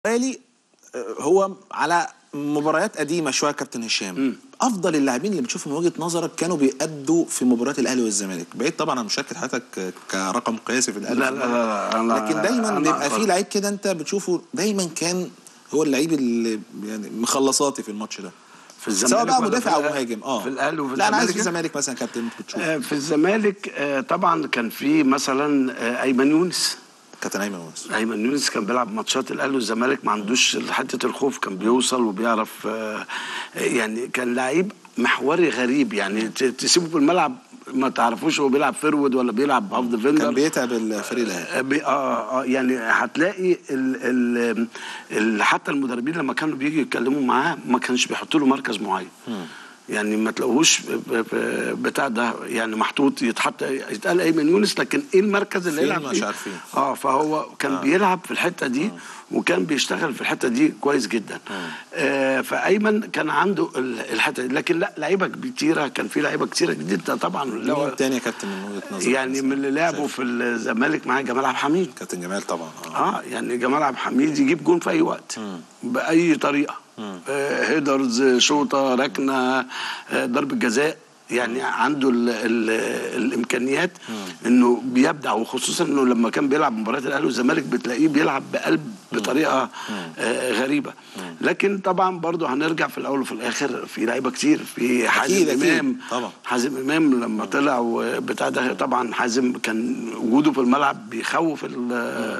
بالي آه، هو على مباريات قديمه شويه كابتن هشام افضل اللاعبين اللي بتشوفهم من وجهه نظرك كانوا بيأدوا في مباريات الاهلي والزمالك بعيد طبعا عن مشاركه حضرتك كرقم قياسي في الاهلي لا لا لا, لا, لا لكن دايما أنا بيبقى أعتقد. في لعيب كده انت بتشوفه دايما كان هو اللعيب اللي يعني مخلصاتي في الماتش ده في الزمالك سواء بقى ولا مدافع في او الأهلي؟ مهاجم اه في الاهلي وفي لا انا عايز في الزمالك؟ الزمالك مثلا كابتن انت بتشوف آه، في الزمالك آه، طبعا كان في مثلا آه، ايمن يونس كابتن ايمن ونس ايمن يونس كان بيلعب ماتشات الاهلي والزمالك ما عندوش حته الخوف كان بيوصل وبيعرف آه، يعني كان لعيب محوري غريب يعني ت- تسيبه في الملعب ما تعرفوش هو بيلعب فيرود ولا بيلعب هاف ديفندر كان بيتعب الفريق الاهلي آه، بي- اه اه يعني هتلاقي ال ال ال حتى المدربين لما كانوا بيجي يتكلموا معاه ما كانش بيحطوا له مركز معين يعني ما تلاقوش ب- ب- بتاع ده يعني محطوط يتحط يتقال ايمن يونس لكن ايه المركز اللي فين يلعب مش فيه عارفين. اه فهو كان آه. بيلعب في الحته دي وكان بيشتغل في الحته دي كويس جدا آه فايمن كان عنده ال- الحته دي لكن لا لعيبه كتيره كان في لعيبه كتيره جدا طبعا اللي هو مين تاني يا كابتن من وجهه نظرك يعني مثلاً؟ من اللي لعبوا في الزمالك معاه جمال عبد الحميد كابتن جمال طبعا اه اه يعني جمال عبد الحميد يجيب جون في اي وقت باي طريقه آه هيدرز شوطه ركنه آه ضربه جزاء يعني عنده ال ال الامكانيات انه بيبدع وخصوصا انه لما كان بيلعب مباريات الاهلي والزمالك بتلاقيه بيلعب بقلب بطريقه آه غريبه لكن طبعا برضه هنرجع في الاول وفي الاخر في لعيبه كتير في حازم أكيد، أكيد. امام طبعا. حازم امام لما طلع وبتاع ده طبعا حازم كان وجوده في الملعب بيخوف ال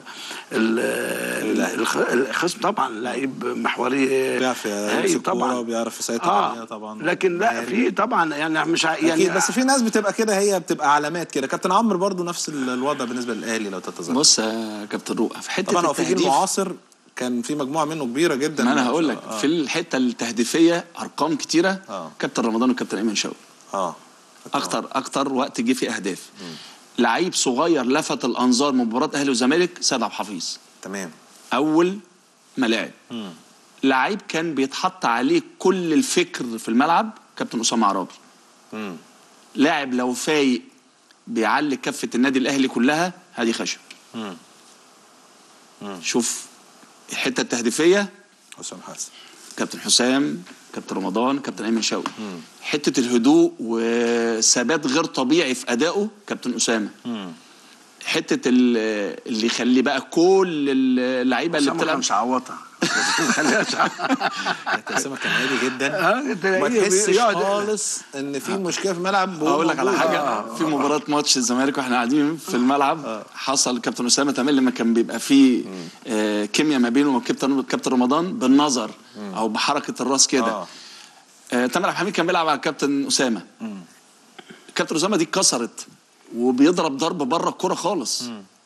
ال الخ- الخصم طبعا لعيب محوري بيعرف هايل يمسك كورة وبيعرف يسيطر عليها طبعا. لكن لا مهاري. في طبعا يعني مش ع- يعني يعني بس في ناس بتبقى كده هي بتبقى علامات كده كابتن عمرو برضو نفس ال- الوضع بالنسبه للاهلي لو تتذكر بص يا كابتن رؤى في حته طبعا هو في جيل التهديف معاصر كان في مجموعه منه كبيره جدا ما انا هقول لك آه. في الحته التهديفيه ارقام كتيره آه. كابتن رمضان وكابتن ايمن شوقي اه اكتر اكتر وقت جه فيه اهداف لعيب صغير لفت الانظار من مباراه اهلي وزمالك سيد عبد الحفيظ تمام اول ما لعب لعيب كان بيتحط عليه كل الفكر في الملعب كابتن اسامه عرابي مم. لاعب لو فايق بيعلي كفه النادي الاهلي كلها هادي خشب مم. شوف الحته التهديفيه حسام حسن كابتن حسام كابتن رمضان كابتن ايمن شوقي حته الهدوء وثبات غير طبيعي في ادائه كابتن اسامه حته ال- اللي يخلي بقى كل اللعيبه اللي اللي بتلعب مش عوضها خليها كابتن اسامه كان عادي جدا آه، تلاقيه ما تحسش بيقعد- خالص ان في مشكله في الملعب وهو اقول لك على موجود. حاجه آه. في مباراه ماتش الزمالك واحنا قاعدين في الملعب حصل كابتن اسامه تمام لما كان بيبقى في آه، كيمياء ما بينه وكابتن كابتن رمضان بالنظر او بحركه الراس كده آه. آه، تامر عبد الحميد كان بيلعب على كابتن اسامه كابتن اسامه دي اتكسرت وبيضرب ضرب بره الكوره خالص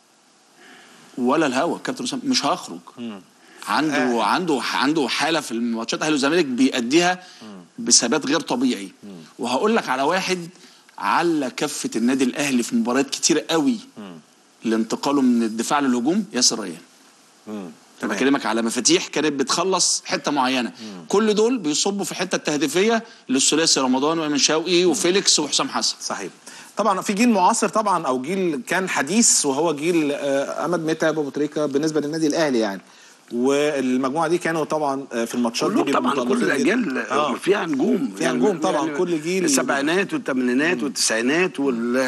ولا الهوا كابتن اسامه مش هخرج عنده آه. عنده عنده حاله في الماتشات اهلي والزمالك بيأديها بثبات غير طبيعي وهقول لك على واحد على كفه النادي الاهلي في مباريات كتيره قوي لانتقاله من الدفاع للهجوم ياسر ريان مم. انا تمام. بكلمك على مفاتيح كانت بتخلص حته معينه كل دول بيصبوا في الحته التهديفيه للثلاثي رمضان وايمن شوقي وفيليكس وحسام حسن صحيح طبعا في جيل معاصر طبعا او جيل كان حديث وهو جيل آه، امد متعب وابو تريكه بالنسبه للنادي الاهلي يعني والمجموعه دي كانوا طبعا آه، في الماتشات دي كلهم بيبقوا طبعا كل متألقين الاجيال جداً. آه. فيها نجوم فيها نجوم طبعاً، كل جيل- السبعينات والثمانينات والتسعينات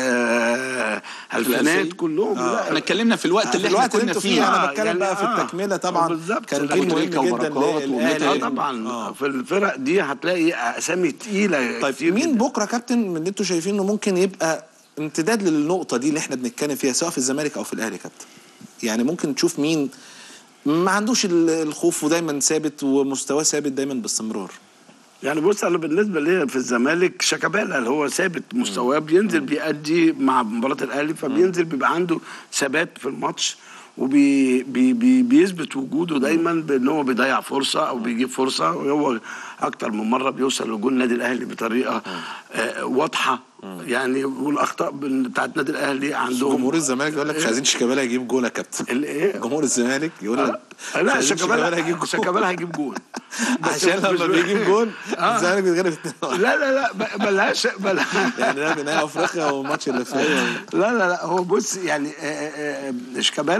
والالفينات الألفية. كلهم لا احنا اتكلمنا في الوقت اللي في احنا الوقت اللي كنا انتوا فيه فيه انا آه، بتكلم يعني بقى في آه. التكمله آه، طبعا بالظبط. كان أبو جيل مهم تريكة جدا وبركات للأهلي. ومتعب. اه آه. طبعا آه. في الفرق دي هتلاقي اسامي تقيله طيب كتير مين جداً. بكره كابتن من اللي انتوا شايفينه ممكن يبقى امتداد للنقطه دي اللي احنا بنتكلم فيها سواء في الزمالك او في الاهلي كابتن يعني ممكن تشوف مين ما عندوش ال- الخوف ودايما ثابت ومستواه ثابت دايما باستمرار يعني بص انا بالنسبه لي في الزمالك شيكابالا اللي هو ثابت مستواه بينزل بيأدي مع مباراه الاهلي فبينزل بيبقى عنده ثبات في الماتش وبي بي بي بيثبت وجوده دايما بان هو بيضيع فرصه او بيجيب فرصه وهو اكتر من مره بيوصل لجول النادي الاهلي بطريقه آه واضحه يعني والاخطاء بال- بتاعت النادي الاهلي عندهم جمهور الزمالك يقول لك مش عايزين شيكابالا يجيب جول يا كابتن الايه جمهور الزمالك يقول لك لا مش عايزين شيكابالا يجيب جول شيكابالا هيجيب جول بس عشان مش- لما بيجيب جول آه. الزمالك بيتغلب 2-1. لا لا لا ب- بلاش بلا يعني ده في نهائي افريقيا والماتش اللي فات لا لا لا هو بص يعني آه، آه، آه، شيكابالا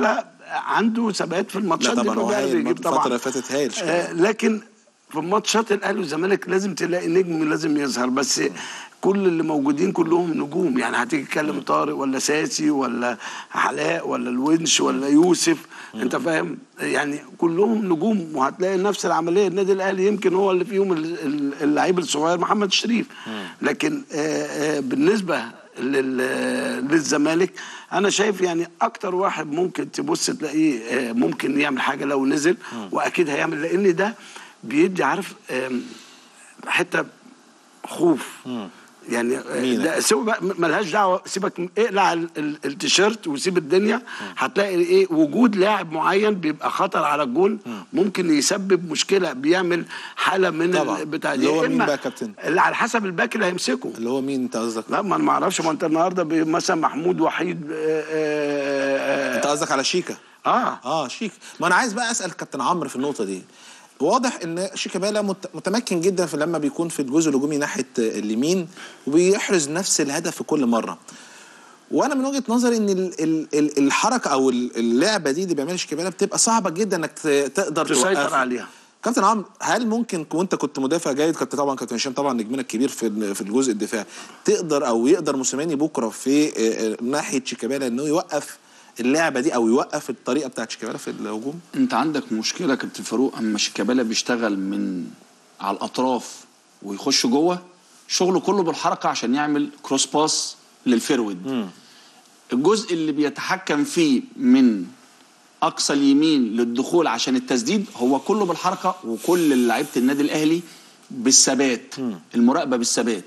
عنده ثبات في لا الماتشات دي طبعا هو فبيعرف هايل يجيب الفتره اللي فاتت هايل آه لكن في ماتشات الاهلي والزمالك لازم تلاقي نجم لازم يظهر بس كل اللي موجودين كلهم نجوم يعني هتيجي تكلم طارق ولا ساسي ولا علاء ولا الونش ولا يوسف انت فاهم يعني كلهم نجوم وهتلاقي نفس العمليه النادي الاهلي يمكن هو اللي فيهم ال- ال- اللعيب الصغير محمد شريف لكن آه، آه، بالنسبه لل- للزمالك انا شايف يعني اكتر واحد ممكن تبص تلاقيه آه، ممكن يعمل حاجه لو نزل واكيد هيعمل لان ده بيدي عارف آم، حته خوف يعني آه، مين؟ ده سيبك بقى، م- ملهاش دعوه سيبك اقلع ال- ال- التيشيرت وسيب الدنيا هتلاقي ايه وجود لاعب معين بيبقى خطر على الجون ممكن يسبب مشكله بيعمل حاله من طبعا. ال- بتاع اللي هو يا مين إما بقى يا كابتن؟ اللي على حسب الباك اللي هيمسكه اللي هو مين انت قصدك لا ما انا ما اعرفش ما انت النهارده ب- مثلا محمود وحيد آه، آه، انت قصدك على شيكا اه اه شيك ما انا عايز بقى اسال كابتن عمرو في النقطه دي واضح ان شيكابالا مت- متمكن جدا في لما بيكون في الجزء الهجومي ناحيه اليمين وبيحرز نفس الهدف في كل مره وانا من وجهه نظري ان ال- ال- ال- الحركه او ال- اللعبه دي اللي بيعملها شيكابالا بتبقى صعبه جدا انك ت- تقدر تسيطر توقفها. عليها. كابتن عمرو هل ممكن وانت كنت مدافع جيد كنت طبعا كابتن هشام طبعا نجمنا الكبير في ال- في الجزء الدفاعي تقدر او يقدر موسيماني بكره في آه، آه، ناحيه شيكابالا انه يوقف اللعبه دي او يوقف الطريقه بتاعت شيكابالا في الهجوم انت عندك مشكله يا كابتن فاروق اما شيكابالا بيشتغل من على الاطراف ويخش جوه شغله كله بالحركه عشان يعمل كروس باس للفيرود الجزء اللي بيتحكم فيه من اقصى اليمين للدخول عشان التسديد هو كله بالحركه وكل لعيبه النادي الاهلي بالثبات المراقبه بالثبات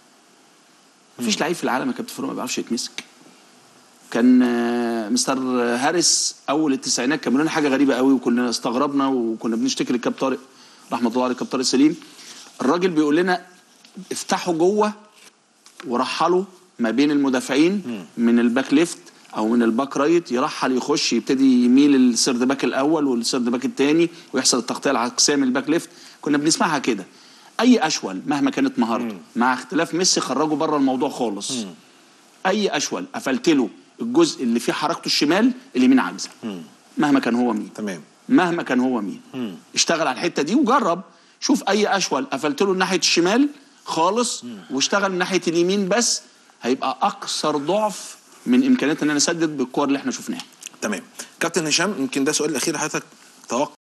مفيش لعيب في العالم يا كابتن فاروق ما بيعرفش يتمسك كان آه، مستر هاريس اول التسعينات كان بيقول لنا حاجه غريبه قوي وكنا استغربنا وكنا بنشتكي للكابتن طارق رحمه الله عليه الكابتن طارق سليم الراجل بيقول لنا افتحوا جوه ورحلوا ما بين المدافعين من الباك ليفت او من الباك رايت يرحل يخش يبتدي يميل السيرد باك الاول والسيرد باك الثاني ويحصل التغطيه العكسيه من الباك ليفت كنا بنسمعها كده اي اشول مهما كانت مهارته مع اختلاف ميسي خرجوا بره الموضوع خالص اي اشول قفلت له الجزء اللي فيه حركته الشمال اليمين عاجزه مهما كان هو مين تمام مهما كان هو مين اشتغل على الحته دي وجرب شوف اي اشول قفلت له ناحيه الشمال خالص واشتغل من ناحيه اليمين بس هيبقى اكثر ضعف من امكانيات ان انا اسدد بالكور اللي احنا شفناها تمام كابتن هشام يمكن ده سؤال الاخير لحضرتك توقع